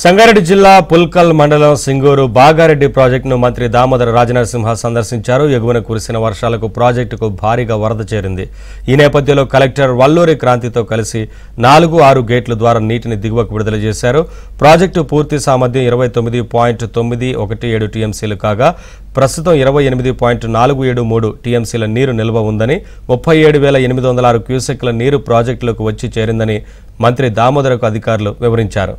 సంగారెడ్డి జిల్లా పుల్కల్ మండలం సింగూరు బాగారెడ్డి ప్రాజెక్టును మంత్రి దామోదర రాజనరసింహ సందర్శించారు ఎగువన కురిసిన వర్షాలకు ప్రాజెక్టుకు భారీగా వరద చేరింది ఈ నేపథ్యంలో కలెక్టర్ వల్లూరి క్రాంతితో కలిసి నాలుగు ఆరు గేట్ల ద్వారా నీటిని దిగువకు విడుదల చేశారు ప్రాజెక్టు పూర్తి సామర్థ్యం ఇరవై తొమ్మిది పాయింట్ తొమ్మిది ఒకటి ఏడు టీఎంసీలు కాగా ప్రస్తుతం ఇరవై ఎనిమిది పాయింట్ నాలుగు ఏడు మూడు టీఎంసీల నీరు నిల్వ ఉందని ముప్పై ఏడు వేల ఎనిమిది వందల ఆరు క్యూసెక్ల నీరు ప్రాజెక్టులకు వచ్చి చేరిందని మంత్రి దామోదరకు అధికారులు వివరించారు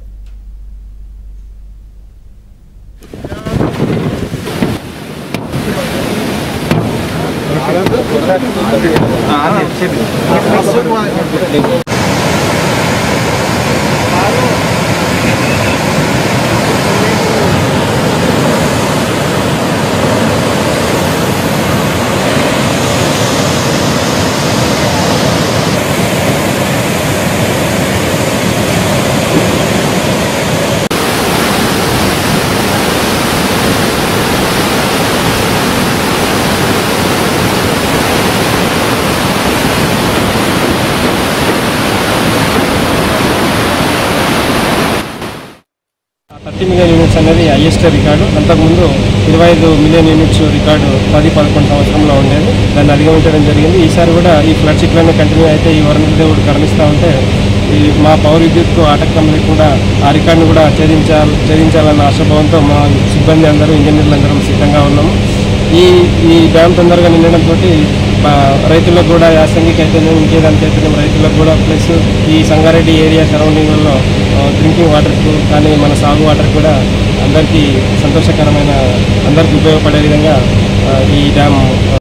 థర్టీ మిలియన్ యూనిట్స్ అనేది హైయెస్ట్ రికార్డు అంతకుముందు ఇరవై ఐదు మిలియన్ యూనిట్స్ రికార్డు పది పదకొండు సంవత్సరంలో ఉండేది దాన్ని అధిగమించడం జరిగింది ఈసారి కూడా ఈ ఫ్లడ్స్ ఇట్లనే కంటిన్యూ అయితే ఈ వరుణ దేవుడు కరుణిస్తూ ఉంటే ఈ మా పౌర విద్యుత్కు ఆటంకం లేకుండా ఆ రికార్డును కూడా ఛేదించాలి ఛేదించాలన్న ఆశాభావంతో మా సిబ్బంది అందరూ ఇంజనీర్లు అందరం సిద్ధంగా ఉన్నాము ఈ ఈ డ్యామ్ తొందరగా నిండడంతో రైతులకు కూడా యాసంగికి అయితేనే ఇంకేదానికి అయితేనే రైతులకు కూడా ప్లస్ ఈ సంగారెడ్డి ఏరియా సరౌండింగ్లలో డ్రింకింగ్ వాటర్కు కానీ మన సాగు వాటర్ కూడా అందరికీ సంతోషకరమైన అందరికీ ఉపయోగపడే విధంగా ఆ, ఈ డ్యామ్